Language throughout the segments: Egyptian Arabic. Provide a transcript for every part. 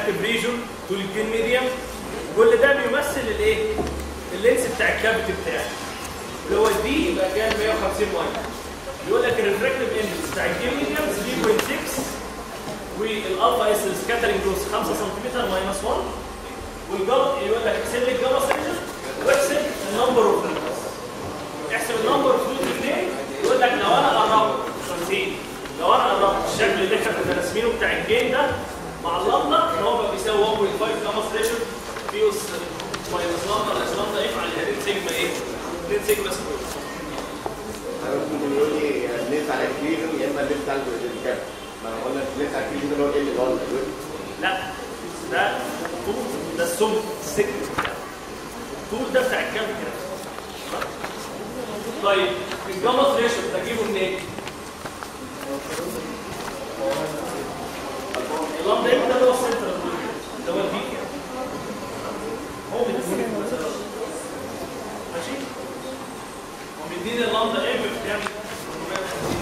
الاكتف ريجون طول الجين ميديم كل ده بيمثل الايه؟ اللينس بتاع الكافيتي بتاعك اللي هو الدي يبقى كام 150 مايكرون يقول لك الريفراكتيف اندكس بتاع الجين ميديم 3.6 والالفا اس سكاترنج دوز 5 سم ماينس 1 والجلط يقول لك احسب لي الجاما سيكشن واحسب النمبر اوف فلوتس احسب النمبر اوف فلوت اثنين يقول لك لو انا قربت خمسين لو انا قربت الشكل اللي احنا كنا راسمينه بتاع الجين ده مع اللمبه ان هو بقى بيساوي 1.5 جاما ستيشن في اس ماينس لمبه اس لمبه يفعل 2 سيجما ايه؟ 2 سيجما سكوير ممكن يقول لي اللينس على الكليزم يا اما اللينس على الكاب ما انا قلنا اللينس على الكليزم اللي هو ايه اللي هو الألوان. لا ده طول ده السم السجن الطول ده بتاع الكام كده طيب الجاما ثريشولد تجيبه منين؟ اللمبه ده اللي هو السنتر اللي هو البيك هو مديني ماشي هو مديني اللمبه ام بكام؟ 450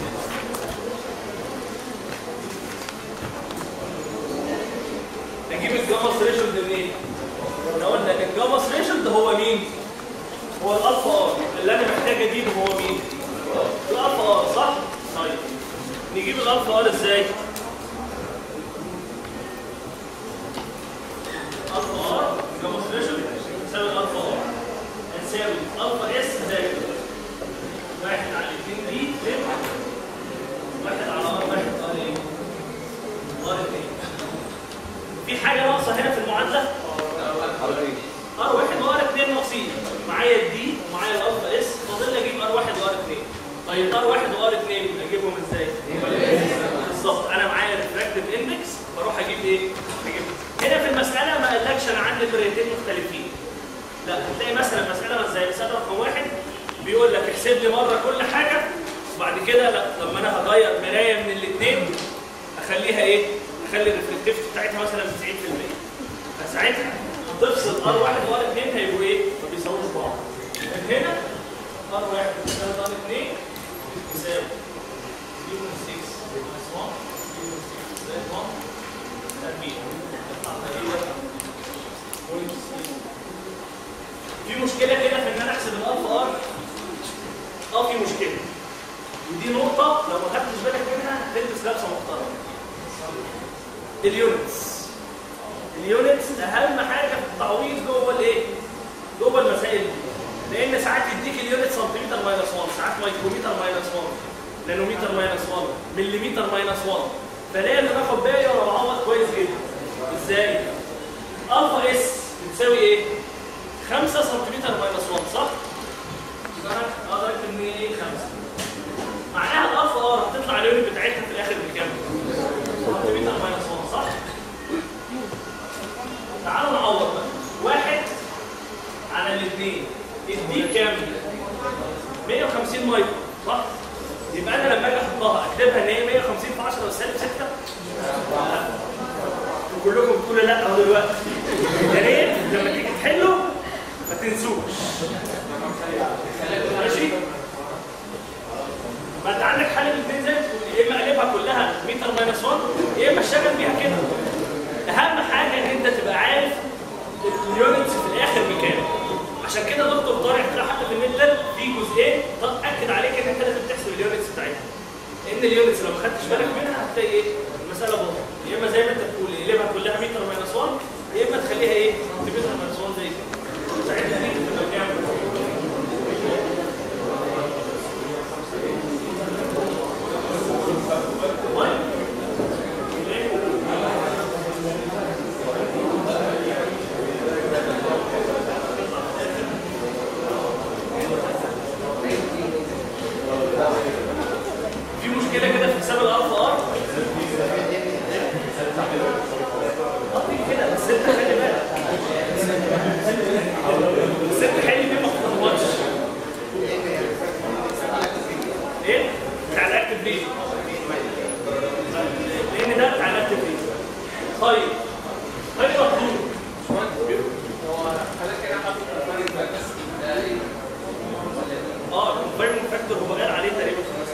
نجيب الجاما ثريشولد منين؟ احنا قلنا ان الجاما ثريشولد هو مين؟ هو الالفا ار اللي انا محتاج اجيبه هو مين؟ الالفا ار صح؟ طيب نجيب الالفا ار ازاي؟ الفا ار جاما ثريشولد تساوي الالفا ار هنساوي الفا اس زائد واحد على الاثنين دي فين؟ واحد على ار واحد ار ايه؟ ار اثنين في حاجه ناقصه هنا في المعادله ار واحد وار اثنين ناقصين معايا الدي ومعايا الالفا اس فاضل لي اجيب ار واحد وار اثنين طيب ار واحد وار اثنين اجيبهم ازاي؟ بالظبط انا معايا ريفراكتيف اندكس بروح اجيب ايه؟ اجيب هنا في المساله ما قالكش انا عندي طريقتين مختلفين لا هتلاقي مثلا مساله زي مساله رقم واحد بيقول لك احسب لي مره كل حاجه وبعد كده لا لما انا هغير مرايه من الاثنين اخليها ايه؟ اخلي الريفلكتيف بتاعتها مثلا 90% فساعتها تفصل ار واحد وار اثنين هيبقوا ايه؟ ما بيساووش بعض. من هنا ار واحد بيساوي ار اثنين بيساوي 0.6 minus 1 0.6 زائد 1 تربيع يطلع تقريبا 0.6 في مشكله كده في ان انا احسب الالفا ار اه في مشكله ودي نقطه لو ما خدتش بالك منها هتلبس لبسه محترمه اليونتس اليونتس اهم حاجه في التعويض جوه الايه؟ جوه المسائل دي لان ساعات يديك اليونت سنتيمتر ماينس 1 ساعات مايكرومتر ماينس 1 نانومتر ماينس 1 مليمتر ماينس 1 فلازم اخد بالي وانا بعوض كويس جدا ازاي؟ الفا اس بتساوي ايه؟ 5 سنتيمتر ماينس 1 صح؟ يبقى انا اقدر اكتب ان ايه 5 معناها الالفا ار هتطلع اليونت بتاعتها في الاخر بكام؟ سنتيمتر ماينس 1 صح؟ تعالوا نعوض بقى واحد على الاثنين الدي كام 150 مايكرو صح يبقى انا لما اجي احطها اكتبها ان هي 150 في 10 والسالب 6 لا وكلكم بتقولوا لا اهو دلوقتي يا ريت لما تيجي تحلوا ما تنسوش ماشي ما انت عندك حل الاثنين زي ما بتقول، يا اما اقلبها كلها متر ماينس 1 يا اما اشتغل بيها كده اهم حاجه ان انت تبقى عارف اليونتس في الاخر بكام عشان كده دكتور طارق طلع حتى في النت في جزئين اكد عليك ان انت لازم تحسب اليونتس بتاعتها ان اليونتس لو ما خدتش بالك منها هتلاقي ايه المساله باظت يا اما زي ما انت بتقول يقلبها كلها متر ماينس 1 يا اما تخليها ايه سنتيمتر ماينس 1 زي كده ساعتها دي تبقى كام طيب. إيه؟ في مشكله كده في حساب الالفا ار قصدي كده بس انت خلي بالك بس انت خلي بالك ما تتلخبطش ايه؟ بتاع الاكتف ريد لان ده بتاع الاكتف ريد طيب طيب مطلوب اه الكونفايرمنت فاكتور هو قال عليه تقريبا خمس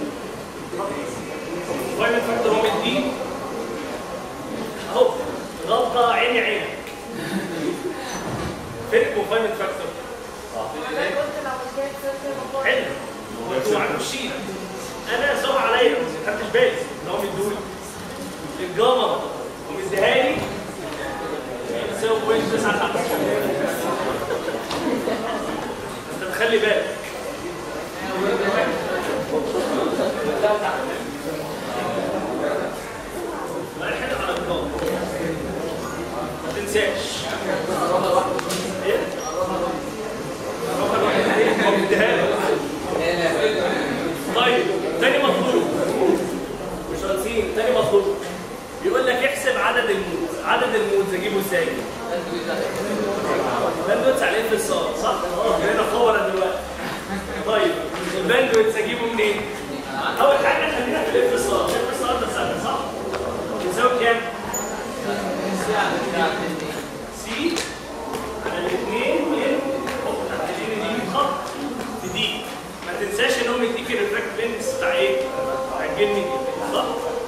الكونفايرمنت فاكتور هو مديه اهو عيني عينك فين الكونفاينمنت فاكتور؟ حلو وانتوا معاكم الشيت انا سوى عليا ما خدتش بالي ان هو مديهولي الجاما ومديها لي تساوي بوينت 9 انت تخلي بالك ما الحين على الجاما ما تنساش ايه؟ رقم واحد ايه؟ هو مديها لك طيب تاني مطلوب مش راسين تاني مطلوب بيقول لك احسب عدد المود عدد المود اجيبه ازاي باندويتس على ايه في الصاد صح اه هنا فورا دلوقتي طيب الباندويتس اجيبه منين اول حاجه خلينا في الاف الصاد الاف الصاد ده سهل صح يساوي كام سي على الاثنين ان حط تحت الان دي خط في دي ما تنساش ان هو مديك الريفراكت اندكس بتاع ايه؟ بتاع الجن صح؟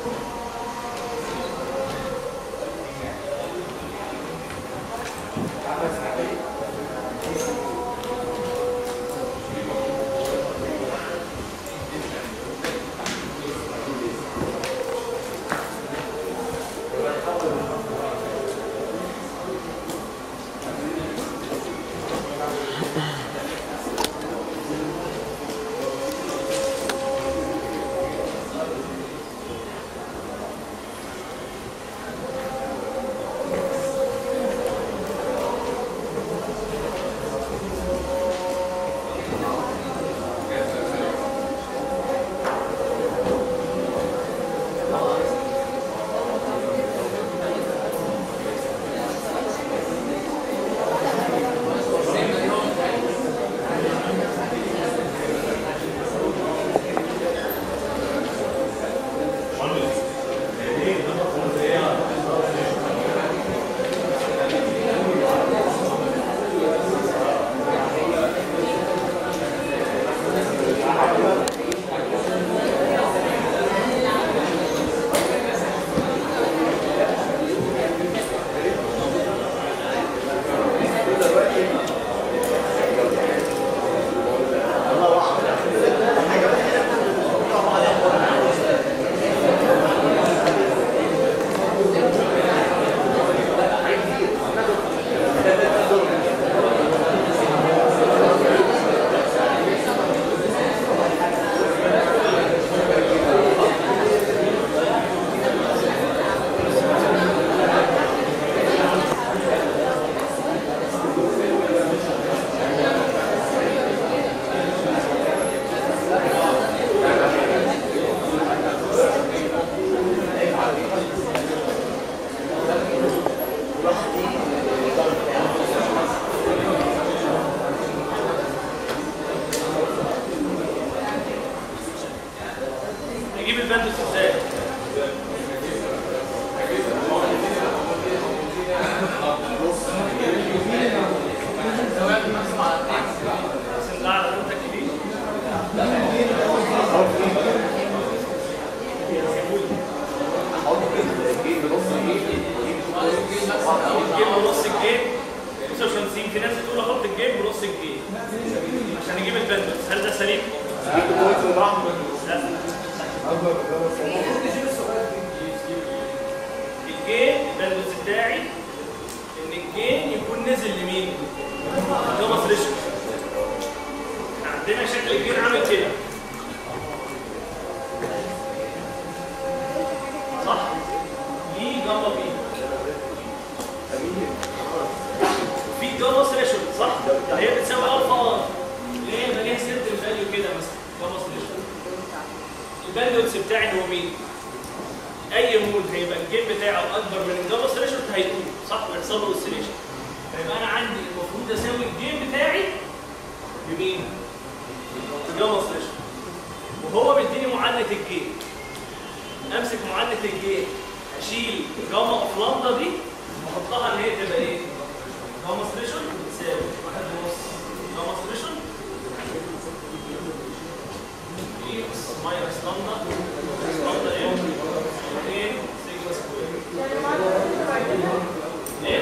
نجيب الباندوس ازاي؟ عشان نعرف انت كبير الجيب ونص الجيب 55 في ناس بتقول احط الجيب ونص الجيب عشان نجيب الباندوس هل ده سليم؟ لا الجين الباندوس بتاعي ان الجين يكون نزل لمين؟ جاما فريشن عندنا شكل الجين عامل كده صح؟ ليه جاما بي في جاما ثريشولد صح؟ اللي هي بتساوي الفا ار اللي هي يبقى ليها سنتر فاليو كده مثلا جاما ثريشولد الباندوتس بتاعي هو مين؟ اي مول هيبقى الجيم بتاعه اكبر من الجاما ثريشولد هيقوم صح ويحصل له اوسيليشن فيبقى انا عندي المفروض اساوي الجيم بتاعي بمين؟ بجاما ثريشولد وهو بيديني معادله الجيم امسك معادله الجيم اشيل جاما اوف لامدا دي واحطها ان هي تبقى ايه؟ جاما ثريشولد بتساوي واحد ونص جاما ثريشولد اكس ماينس لامدا لامدا ام 2 سيجما سكوير ايه؟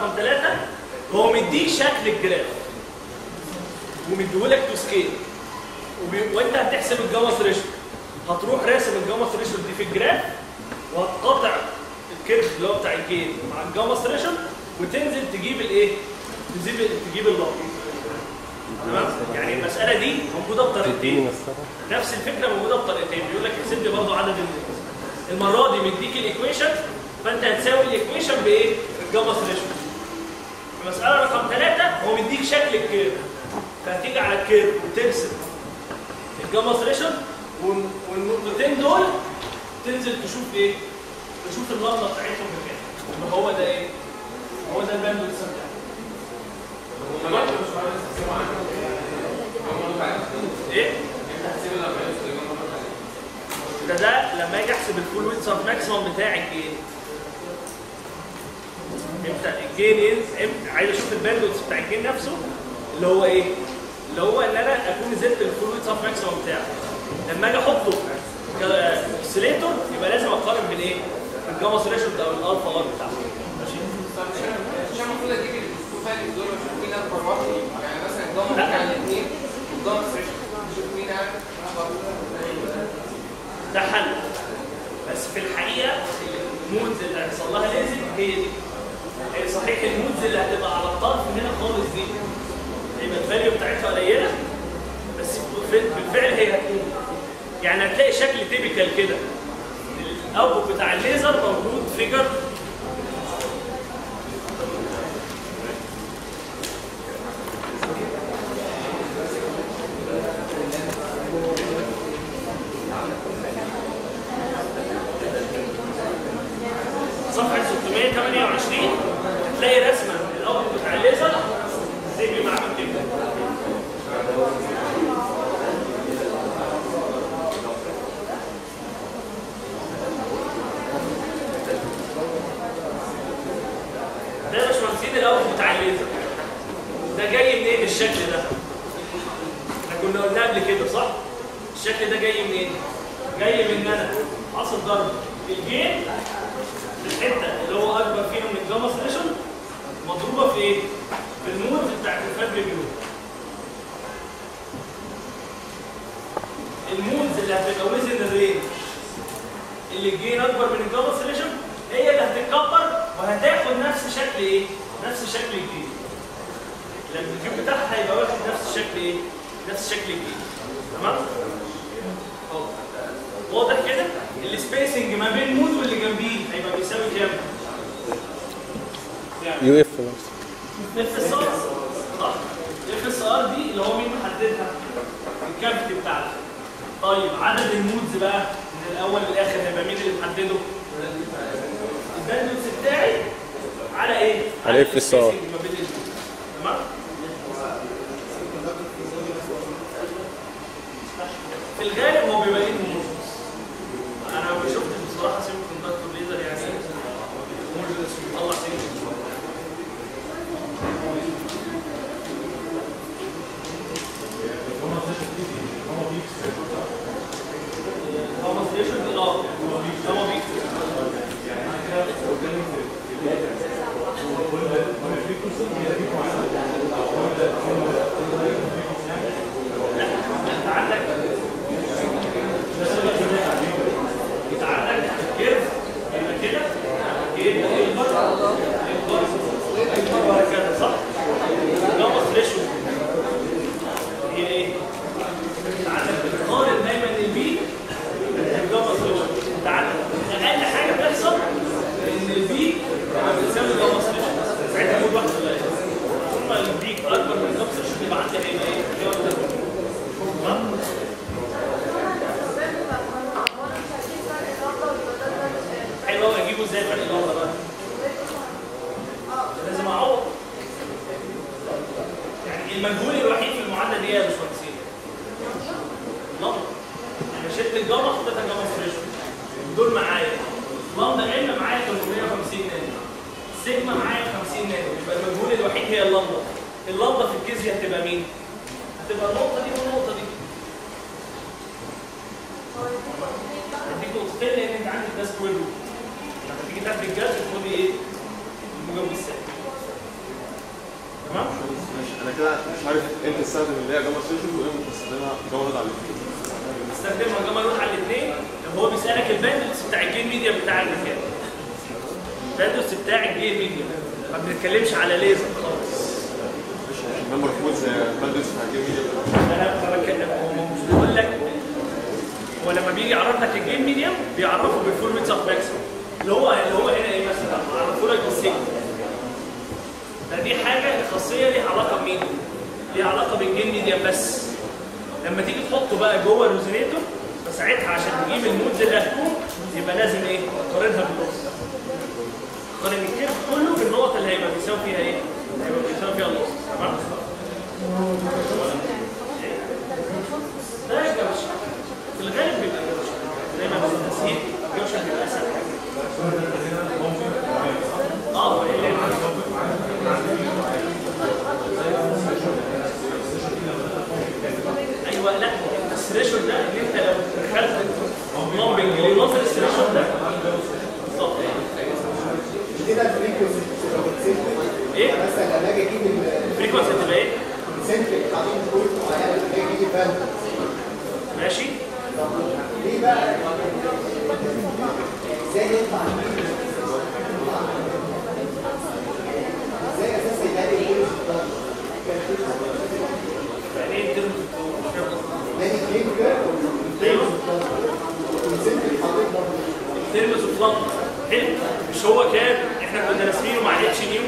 رقم ثلاثة هو مديك شكل الجراف ومديهولك تو سكيل وبي... وانت هتحسب الجاما ثريشولد هتروح راسم الجاما ثريشولد دي في الجراف وهتقاطع الكيرف اللي هو بتاع الجين مع الجاما ثريشولد وتنزل تجيب الايه؟ تجيب تجيب اللمبه تمام؟ يعني المسألة دي موجودة بطريقتين نفس الفكرة موجودة بطريقتين بيقول لك احسب لي برضه عدد النقط المرة دي مديك الايكويشن فانت هتساوي الايكويشن بايه؟ بالجاما ثريشولد في مسألة رقم ثلاثة هو مديك شكل الكيرف فهتيجي على الكيرف وترسم الجاما ثريشولد وال- والنقطتين دول تنزل تشوف ايه؟ تشوف اللمبة بتاعتهم بكام يبقى هو ده ايه؟ هو ده الباند بتاعه ايه؟ ده ده لما اجي احسب الفول ويت سب ماكسيمم بتاع الجين امتى الجين ينزل امتى عايز اشوف الباندويتس بتاع الجين نفسه اللي هو ايه؟ اللي هو ان انا اكون نزلت الفول ويت سب ماكسيمم بتاعه لما اجي احطه كاوسيليتور يبقى لازم اقارن بين ايه؟ الجاما ثريشولد او الالفا ار بتاعته ماشي؟ مش المفروض اجيب التو فاليوز دول واشوف مين اكبر واحد يعني مثلا الضمن بتاع الاثنين والضمن اشوف مين اكبر ده حل بس في الحقيقه المودز اللي هيحصل لها لازم هي دي هي صحيح المودز اللي هتبقى على الطرف هنا خالص دي يبقى الفاليو بتاعتها قليله بس في- بالفعل هي هتقوم يعني هتلاقي شكل تيبيكال كده الاوتبوت بتاع الليزر موجود فيجر صفحه 628 هتلاقي رسمه الاوتبوت بتاع الليزر زي ما عمل كده ده يا باشمهندسين الاوتبوت بتاع الليزر ده جاي منين الشكل ده؟ احنا كنا قلنا قبل كده صح؟ الشكل ده جاي منين؟ جاي من ان انا حاصل ضرب الجين الحته اللي هو اكبر فيها من الجاما ثريشولد مضروبه في ايه؟ في المود بتاعت الفابري جلو المودز اللي هتبقى وزن الرينج اللي الجين اكبر من الجاما ثريشولد هي اللي هتتكبر وهتاخد نفس شكل ايه؟ نفس شكل الجين لما الجين بتاعها هيبقى واخد نفس شكل ايه؟ نفس شكل الجين تمام؟ أهو. واضح كده؟ السبيسنج ما بين مود واللي جنبيه هيبقى بيساوي كام؟ يو اف بس اف اس ار صح اف اس ار دي اللي هو مين محددها؟ الكافيتي بتاعته طيب عدد المودز بقى من الاول للاخر هيبقى مين اللي محدده؟ الباندويث بتاعي على ايه؟ على FSR. السبيسنج ما بين المودز تمام؟ في الغالب هو بيبقى ايه مودز انا ما شفتش بصراحه سيمي كوندكتور ليزر يعني مودز بيطلع سيمي هو ستيشن دي اه هو بيك انت عندك انت عندك كيرف يبقى كده كده يكبر يكبر يكبر وهكذا صح؟ جاما ثريشولد هي ايه؟ انت عندك بتقارن دايما البي بالجاما ثريشولد انت عندك اقل حاجه بتحصل ان البي لما بتساوي جاما ثريشولد ساعتها كل واحد ولا ايه؟ طول ما البيك اكبر من جاما ثريشولد يبقى عندك هيبقى ايه؟ جاما ثريشولد تمام؟ حلو قوي اجيبه ازاي فرق النهارده بقى؟ لازم اعوض يعني المجهول الوحيد في المعادله دي ايه يا باشمهندسين؟ لمبه انا شلت الجاما حطيتها جاما فريشن دول معايا لمبه ام معايا 350 نانو سيجما معايا 50 نانو يبقى المجهول الوحيد هي اللمبه اللمبه في الكيس دي هتبقى مين؟ هتبقى النقطه دي والنقطه دي هديك نقطتين لان انت عندك ده سكوير روت لما تيجي تاخد الجذر تقول ايه؟ الموجب والسالب انا كده مش عارف امتى استخدم اللي هي جاما سيشن وامتى استخدمها جاما نود على الاثنين استخدمها جاما نوت على الاثنين لو هو بيسالك الباندوث بتاع الجيم ميديا بتاع المكان الباندوث بتاع الجيم ميديا ما بنتكلمش على ليزر خالص مش النمبر اوف مودز باندوث بتاع الجيم ميديا انا ما بتكلم هو مش بيقول لك هو لما بيجي يعرف لك الجيم ميديم بيعرفه بالفول ويتس اوف ماكسيموم اللي هو اللي هو هنا ايه مثلا عرفه لك بالسيجنال ده دي حاجه خاصيه ليها علاقه بمين؟ ليها علاقه بالجيم ميديم بس لما تيجي تحطه بقى جوه الريزونيتور فساعتها عشان تجيب المودز اللي هتكون يبقى لازم ايه؟ تقارنها بالنص قارن الكيرف كله بالنقط اللي هيبقى بيساوي فيها ايه؟ هيبقى بيساوي فيها النص تمام؟ ده جوش في الغالب بيبقى جوش دايما في التسهيل جوش بيبقى اسهل اه هو ايه ايوه لا الثريشولد ده ان انت لو دخلت لامبنج لنظر الثريشولد ده بالظبط كده الفريكونسي ايه؟ مثلا لما اجي اجيب الفريكونسي تبقى ايه؟ السنتريك بعدين نقول على لما اجي اجيب الباند ماشي؟ طب ليه بقى ازاي يطلع مين؟ ازاي اساسا يلاقي الفولج ده؟ يعني ايه الترم تاني كليك كده ايوه والسنتريك حاطط برضه ترمز وفلان حلو مش هو كان احنا كنا راسمينه مع اتش نيو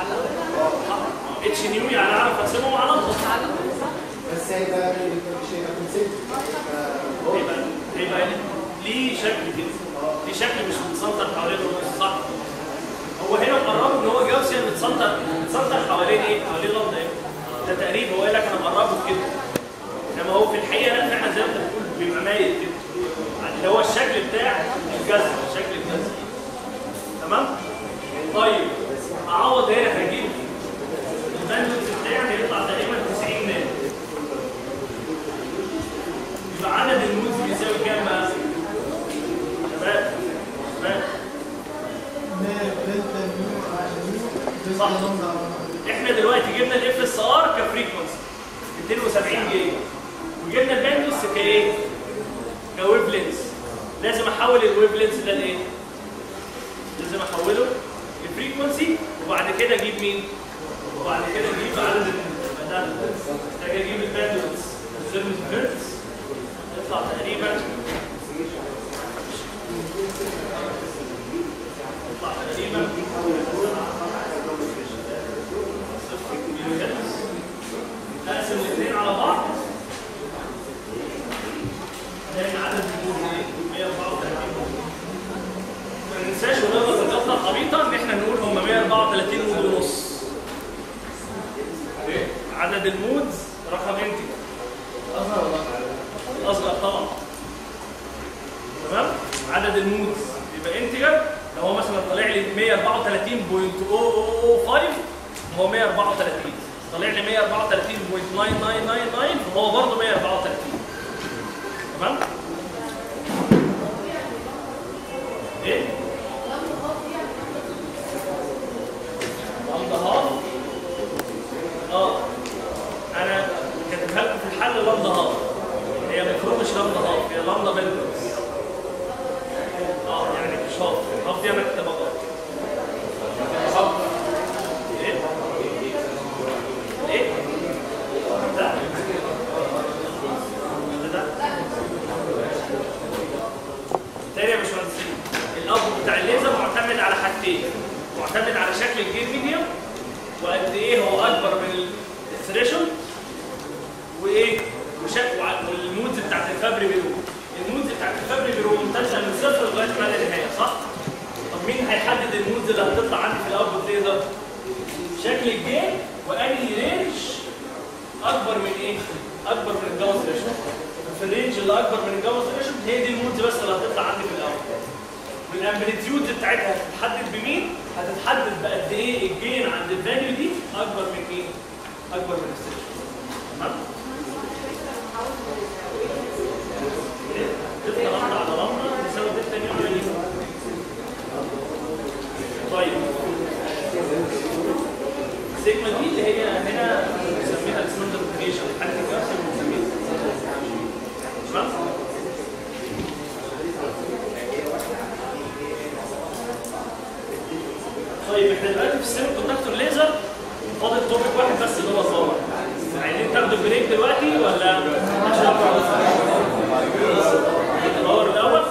اتش نيو يعني اعرف ارسمه مع لمبه بس هيبقى مش هيبقى كونسنتريك يبقى يبقى ليه شكل كده ليه شكل مش متسنتر حوالين النص صح هو هنا مقربه ان هو جاوسيان متسنتر متسنتر حوالين ايه؟ حوالين لمبه ايه؟ ده تقريبا هو قال لك انا مقربه كده انما هو في الحقيقه لا فعلا زي ما انت بتقول بيبقى مايل كده اللي هو الشكل بتاع الجذر شكل الجذر تمام؟ طيب اعوض هنا هجيب الباندوث بتاعي هيطلع تقريبا 90 نانو يبقى عدد المودز بيساوي كام بقى؟ شباب شباب صح احنا دلوقتي جبنا الاف اس ار كفريكونسي 270 جيجا وجبنا الباندوث كايه؟ كويف لينس لازم احول الويف لينس ده لايه؟ لازم احوله لفريكونسي وبعد كده اجيب مين؟ وبعد كده اجيب عدد المودز يبقى ده محتاج اجيب الباندوث السيرفيس هيرتز يطلع تقريبا يطلع تقريبا اقسم الاثنين على بعض لان عدد النجوم ايه 134 ما ننساش ونغلط الغلطه العبيطه ان احنا نقول هم 134 مود ونص عدد المودز رقم انتي اصغر ولا اصغر طبعا تمام عدد المودز يبقى انتجر لو هو مثلا طالع لي 134.0005 هو 134 طالع لي 134.9999 فهو برضه 134 تمام ايه لمبه هاف اه انا كاتبها لكم في الحل لمبه هاف هي المفروض مش لمبه هاف هي لمبه بلدوس اه يعني مش هاف هاف دي انا كاتبها غلط ايه ايه ده ده ده تاني يا باشمهندسين الاب بتاع الليزر معتمد على حاجتين معتمد على شكل الجيم ميديوم وقد ايه هو اكبر من الثريشولد وايه وشكل والمودز بتاعت الفابري بيرو المودز بتاعت الفابري بيرو ممتازه من صفر لغايه ما لا نهايه صح؟ طب مين هيحدد المودز اللي هتطلع عندي في الاوتبوت ليزر؟ شكل الجيم وانهي رينج اكبر من ايه؟ اكبر من الجاما ثريشولد في الرينج اللي اكبر من الجاما ثريشولد هي دي المودز بس اللي هتطلع عندي في الاول والامبليتيود بتاعتها هتتحدد بمين؟ هتتحدد بقد ايه الجين عند الفاليو دي اكبر من مين؟ اكبر من الثريشولد تمام؟ إيه؟ تطلع لمبه على لمبه تساوي دلتا نيو يوني طيب السيجما دي اللي هي هنا بنسميها السمنت نوتيفيكيشن حاجه كده بنسميها تمام طيب احنا دلوقتي في السيمي كوندكتور ليزر فاضل توبيك واحد بس اللي هو الباور عايزين تاخدوا بريك دلوقتي ولا عشان الباور الاول